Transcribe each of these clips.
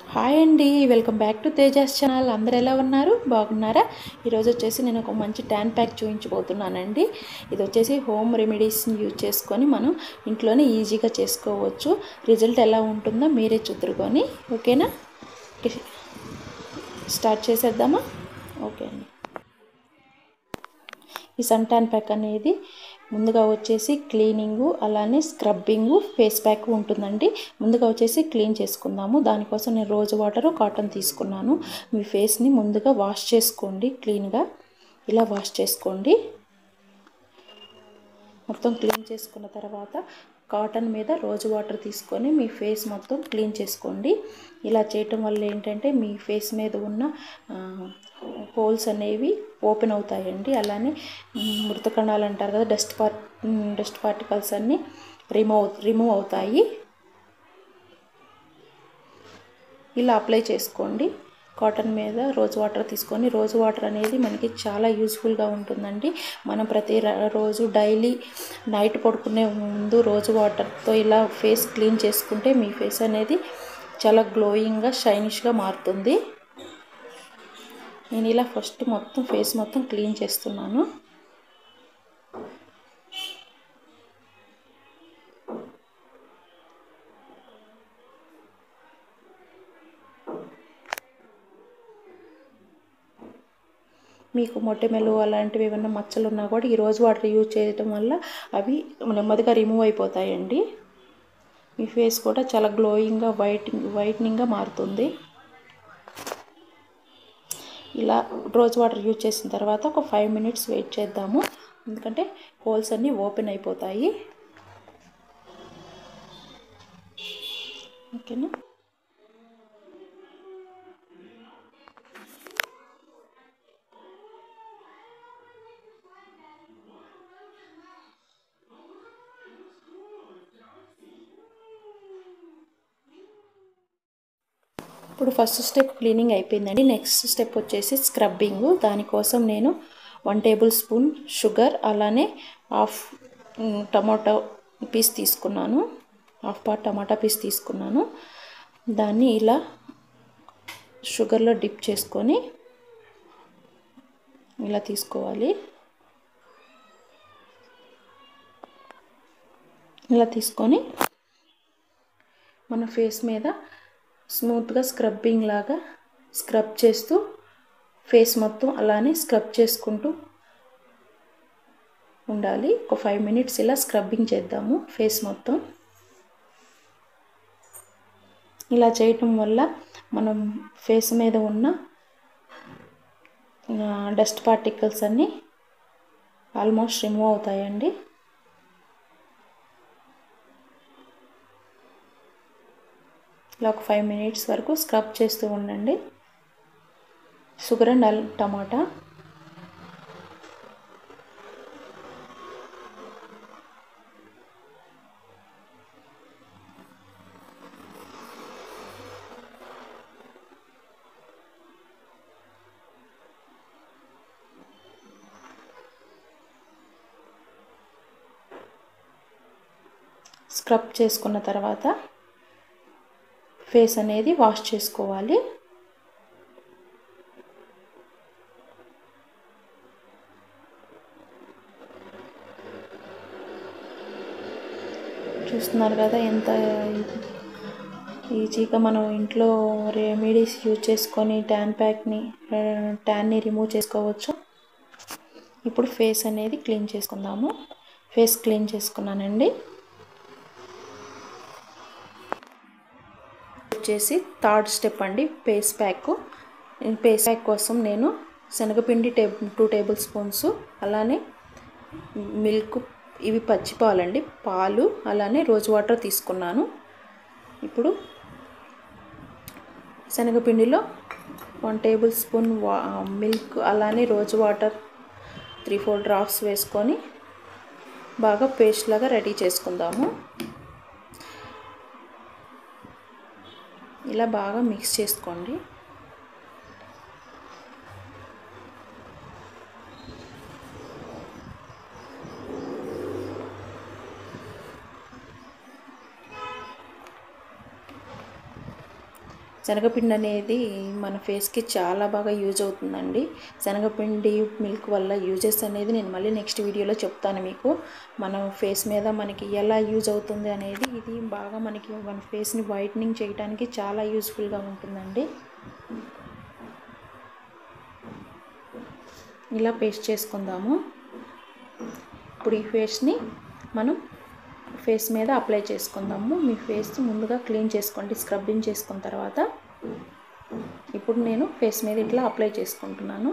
Hi అండి welcome back to Tejas channel అందరు ఎలా ఉన్నారు బాగున్నారా ఈరోజు వచ్చేసి నేను ఒక మంచి ట్యాన్ ప్యాక్ చూపించబోతున్నానండి ఇది వచ్చేసి హోమ్ రెమెడీస్ని యూజ్ చేసుకొని మనం ఇంట్లోనే ఈజీగా చేసుకోవచ్చు రిజల్ట్ ఎలా ఉంటుందో మీరే చూద్దరుకొని ఓకేనా ఓకే. స్టార్ట్ చేసేద్దామా ఓకే అండి ఈ సన్ ట్యాన్ ప్యాక్ అనేది ముందుగా వచ్చేసి క్లీనింగు అలానే స్క్రబ్బింగు ఫేస్ ప్యాక్ ఉంటుందండి ముందుగా వచ్చేసి క్లీన్ చేసుకుందాము దానికోసం నేను రోజు వాటర్ కాటన్ తీసుకున్నాను మీ ఫేస్ని ముందుగా వాష్ చేసుకోండి క్లీన్గా ఇలా వాష్ చేసుకోండి మొత్తం క్లీన్ చేసుకున్న తర్వాత కాటన్ మీద రోజు వాటర్ తీసుకొని మీ ఫేస్ మొత్తం క్లీన్ చేసుకోండి ఇలా చేయటం వల్ల ఏంటంటే మీ ఫేస్ మీద ఉన్న హోల్స్ అనేవి ఓపెన్ అవుతాయండి అలానే మ్, మృత కణాలు అంటారు కదా డస్ట్ పార్ డస్ట్ పార్టికల్స్ అన్నీ రిమూవ్ రిమూవ్ అవుతాయి ఇలా అప్లై చేసుకోండి కాటన్ మీద రోజ్ వాటర్ తీసుకొని రోజ్ వాటర్ అనేది మనకి చాలా యూస్ఫుల్గా ఉంటుందండి మనం ప్రతి ర- రోజు డైలీ నైట్ పడుకునే ముందు రోజు వాటర్తో ఇలా ఫేస్ క్లీన్ చేసుకుంటే మీ ఫేస్ అనేది చాలా గ్లోయింగ్గా షైనిష్గా మారుతుంది నేను ఇలా ఫస్ట్ మొత్తం ఫేస్ మొత్తం క్లీన్ చేస్తున్నాను మీకు మొట్టెమెలు అలాంటివి ఏమైనా మచ్చలు ఉన్నా కూడా ఈ రోజు వాటర్ యూజ్ చేయడం వల్ల అవి నెమ్మదిగా రిమూవ్ అయిపోతాయండి మీ ఫేస్ కూడా చాలా గ్లోయింగ్గా వైటింగ్ వైట్నింగ్గా మారుతుంది ఇలా రోజు వాటర్ యూజ్ చేసిన తర్వాత ఒక ఫైవ్ మినిట్స్ వెయిట్ చేద్దాము ఎందుకంటే హోల్స్ అన్నీ ఓపెన్ అయిపోతాయి ఓకేనా ఇప్పుడు ఫస్ట్ స్టెప్ క్లీనింగ్ అయిపోయిందండి నెక్స్ట్ స్టెప్ వచ్చేసి స్క్రబ్బింగ్ దానికోసం నేను వన్ టేబుల్ స్పూన్ షుగర్ అలానే హాఫ్ మ్, టమాటో పీస్ తీసుకున్నాను హాఫ్ పార్ట్ టమాటా పీస్ తీసుకున్నాను దాన్ని ఇలా షుగర్లో డిప్ చేసుకొని ఇలా తీసుకోవాలి ఇలా తీసుకొని మన ఫేస్ మీద స్మూత్గా స్క్రబ్బింగ్ లాగా స్క్రబ్ చేస్తూ ఫేస్ మొత్తం అలానే స్క్రబ్ చేసుకుంటూ ఉండాలి ఒక ఫైవ్ మినిట్స్ ఇలా స్క్రబ్బింగ్ చేద్దాము ఫేస్ మొత్తం ఇలా చేయటం వల్ల మనం ఫేస్ మీద ఉన్న డస్ట్ పార్టికల్స్ అన్నీ ఆల్మోస్ట్ రిమూవ్ అవుతాయండి ఇలా ఒక ఫైవ్ మినిట్స్ వరకు స్క్రబ్ చేస్తూ ఉండండి షుగర్ అండ్ అల్ టమాటా స్క్రబ్ చేసుకున్న తర్వాత ఫేస్ అనేది వాష్ చేసుకోవాలి చూస్తున్నారు కదా ఎంత ఈజీగా మనం ఇంట్లో రెమెడీస్ యూజ్ చేసుకొని ట్యాన్ ప్యాక్ని ట్యాన్ని రిమూవ్ చేసుకోవచ్చు ఇప్పుడు ఫేస్ అనేది క్లీన్ చేసుకుందాము ఫేస్ క్లీన్ చేసుకున్నానండి వచ్చేసి థర్డ్ స్టెప్ అండి ఫేస్ ప్యాక్ ఫేస్ ప్యాక్ కోసం నేను శనగపిండి టే టూ టేబుల్ స్పూన్స్ అలానే మిల్క్ ఇవి పచ్చి పాలండి పాలు అలానే రోజ్ వాటర్ తీసుకున్నాను ఇప్పుడు శనగపిండిలో వన్ టేబుల్ స్పూన్ వా మిల్క్ అలానే rose water three four drops వేసుకొని బాగా పేస్ట్ లాగా రెడీ చేసుకుందాము ఇలా బాగా మిక్స్ చేసుకోండి శనగపిండి అనేది మన ఫేస్కి చాలా బాగా యూజ్ అవుతుందండి శనగపిండి మిల్క్ వల్ల యూజెస్ అనేది నేను మళ్ళీ నెక్స్ట్ వీడియోలో చెప్తాను మీకు మన ఫేస్ మీద మనకి ఎలా యూజ్ అవుతుంది అనేది ఇది బాగా మనకి మన ఫేస్ని వైట్నింగ్ చేయడానికి చాలా యూస్ఫుల్గా ఉంటుందండి ఇలా పేస్ట్ చేసుకుందాము ఇప్పుడు ఈ ఫేస్ని మనం ఫేస్ మీద అప్లై చేసుకుందాము మీ ఫేస్ ముందుగా క్లీన్ చేసుకోండి స్క్రబ్బింగ్ చేసుకున్న తర్వాత ఇప్పుడు నేను ఫేస్ మీద ఇట్లా అప్లై చేసుకుంటున్నాను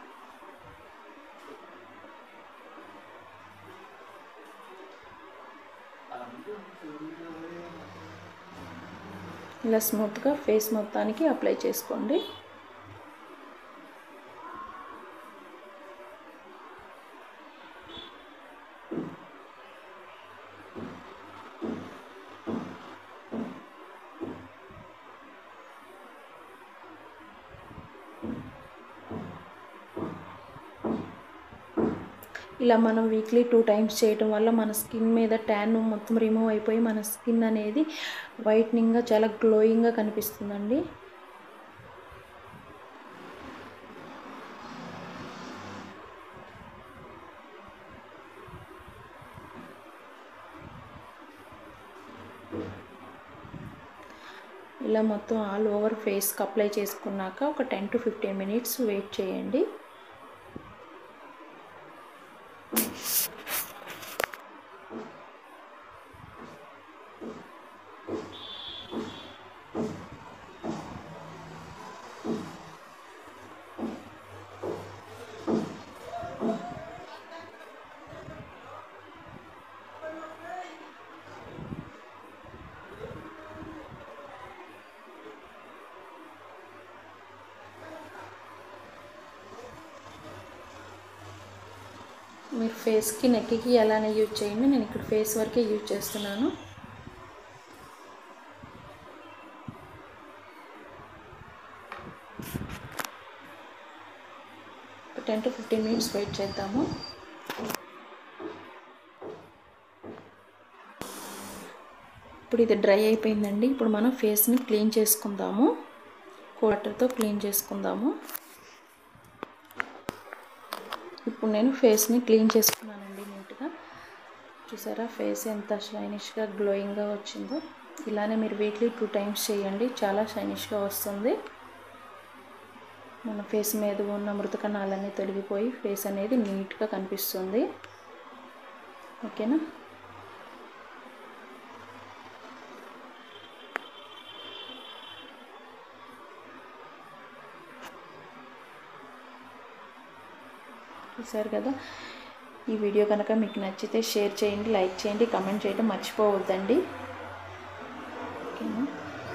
ఇలా స్మూత్గా ఫేస్ మొత్తానికి అప్లై చేసుకోండి ఇలా మనం వీక్లీ టూ టైమ్స్ చేయటం వల్ల మన స్కిన్ మీద ట్యాన్ మొత్తం రిమూవ్ అయిపోయి మన స్కిన్ అనేది వైట్నింగ్గా చాలా గ్లోయింగ్గా కనిపిస్తుందండి ఇలా మొత్తం ఆల్ ఓవర్ ఫేస్కి అప్లై చేసుకున్నాక ఒక ten to fifteen minutes wait చేయండి మీరు ఫేస్కి నెక్కి ఎలానే యూజ్ చేయండి నేను ఇక్కడ ఫేస్ వరకే యూజ్ చేస్తున్నాను ten to fifteen minutes wait చేద్దాము ఇప్పుడు ఇది డ్రై అయిపోయిందండి ఇప్పుడు మనం ఫేస్ని క్లీన్ చేసుకుందాము వాటర్తో క్లీన్ చేసుకుందాము ఇప్పుడు నేను ఫేస్ని క్లీన్ చేసుకున్నానండి నీట్గా చూసారా ఫేస్ ఎంత షైనిష్గా గ్లోయింగ్గా వచ్చిందో ఇలానే మీరు వీక్లీ టూ టైమ్స్ చేయండి చాలా షైనిష్గా వస్తుంది మన ఫేస్ మీద ఉన్న మృత కణాలన్నీ తొలగిపోయి ఫేస్ అనేది నీట్గా కనిపిస్తుంది ఓకేనా చూసారు కదా ఈ వీడియో కనుక మీకు నచ్చితే షేర్ చేయండి లైక్ చేయండి కమెంట్ చేయడం మర్చిపోవద్దండి ఓకేనా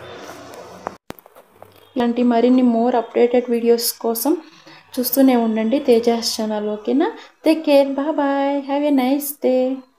ఇలాంటి మరిన్ని మోర్ అప్డేటెడ్ వీడియోస్ కోసం చూస్తూనే ఉండండి తేజాస్ ఛానల్ ఓకేనా take care bye bye have a nice day